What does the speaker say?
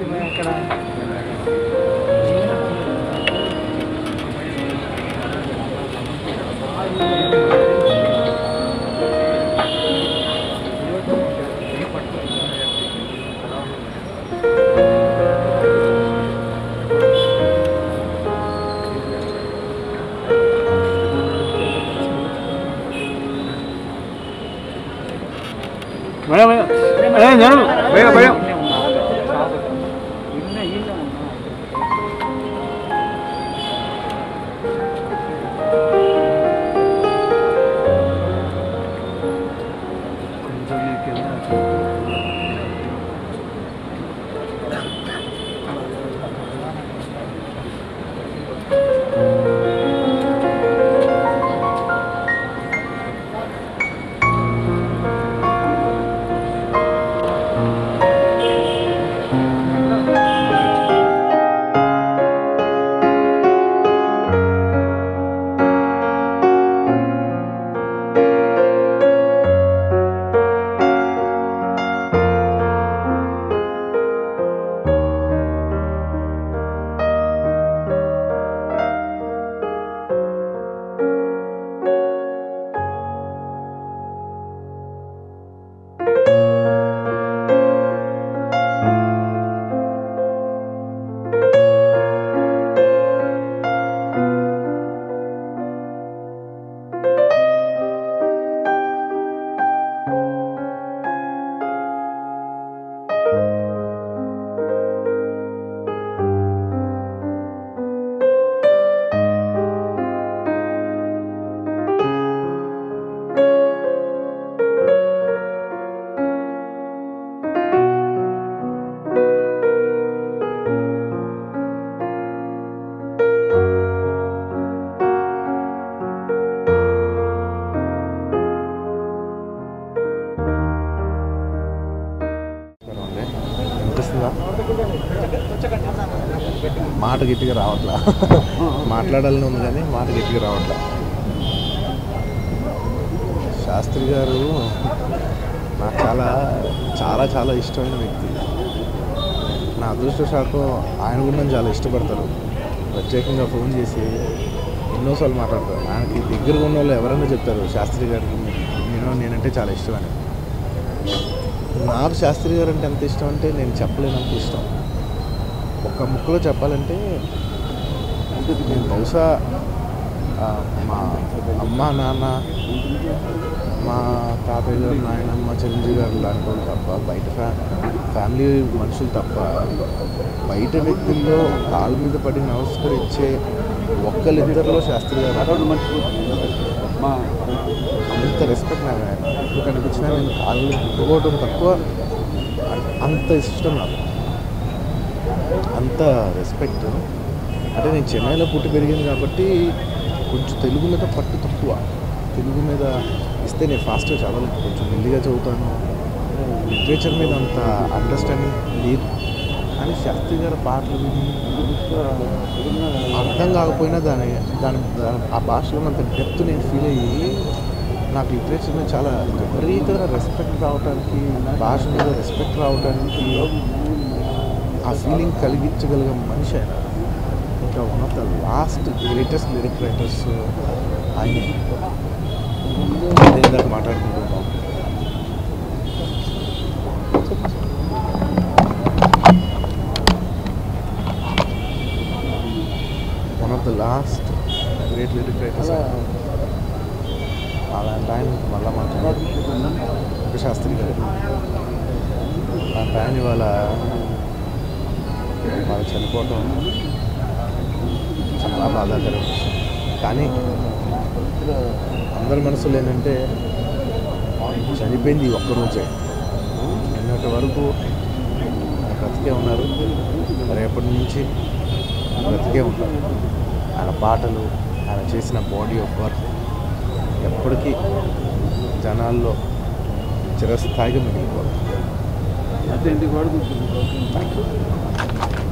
వచ్చింది అక్కడ భయం భయం వినిపిస్తుందా మాట గట్టిగా రావట్లా మాట్లాడాలని ఉంది కానీ మాట గట్టిగా రావట్లా శాస్త్రి గారు నాకు చాలా చాలా చాలా ఇష్టమైన వ్యక్తి నా అదృష్టశాతం ఆయన కూడా నన్ను చాలా ఇష్టపడతారు ప్రత్యేకంగా ఫోన్ చేసి ఎన్నోసార్లు మాట్లాడతారు ఆయనకి దగ్గరగా ఉన్న వాళ్ళు ఎవరైనా చెప్తారు శాస్త్రి గారికి నేను నేనంటే చాలా ఇష్టం అని నాకు శాస్త్రి గారు అంటే ఎంత ఇష్టం అంటే నేను చెప్పలేనంత ఇష్టం ఒక్క ముక్కలో చెప్పాలంటే నేను బహుశా ఆ, మా అమ్మ నాన్న మా తాతయ్య గారు నాయనమ్మ చిరంజీవి గారు లాంటి వాళ్ళు తప్ప బయట ఫ్యా ఫ్యామిలీ మనుషులు తప్ప బయట వ్యక్తుల్లో కాళ్ళ మీద పడి నమస్కరించే ఒక్కరిద్దరిలో శాస్త్రి గారు అంత రెస్పెక్ట్ నాకు ఆయన ఇప్పుడు కనిపించినా నేను కాళ్ళు పెట్టుకోవడం తక్కువ అం- అంత ఇష్టం నాకు అంత రెస్పెక్ట్ అంటే నేను చెన్నైలో పుట్టి పెరిగింది కాబట్టి కొంచెం తెలుగు మీద పట్టు తక్కువ తెలుగు మీద ఇస్తే నేను ఫాస్ట్గా చదవలేను కొంచెం మెల్లిగా చదువుతాను లిటరేచర్ మీద అంత అండర్స్టాండింగ్ లేదు కానీ శాస్త్రి గారి పాటలు విని అర్థం కాకపోయినా దాని దాని దాని- ఆ భాషలో అంత డెప్త్ నేను ఫీల్ అయ్యి నాకు లిటరేచర్ మీద చాలా విపరీతమైన రెస్పెక్ట్ రావడానికి భాష మీద రెస్పెక్ట్ రావడానికి ఆ ఫీలింగ్ కలిగించగలిగే మనిషి ఆయన ఇంకా one of the last greatest lyric writers ఆయనే అదే ఇందాక మాట్లాడుకుంటున్నాం one of the last great lyric writers అలాంటి ఆయన మళ్ళా మాట్లాడారు ఒక శాస్త్రి గారు అలాంటి ఆయన ఇవాళ వాళ్ళు చనిపోవటం చాలా బాధాకరం కానీ అందరి మనసులో ఏంటంటే చనిపోయింది ఈ ఒక్కరోజే నిన్నటి వరకు ఆయన బ్రతికే ఉన్నారు రేపటి నుంచి బ్రతికే ఉంటారు ఆయన పాటలు ఆయన చేసిన బాడీ ఆఫ్ వర్క్ ఎప్పటికీ జనాల్లో చిరస్థాయిగా మిగిలిపోతారు అదే ఎందుకు వాడుకుంటుంది థ్యాంక్ యూ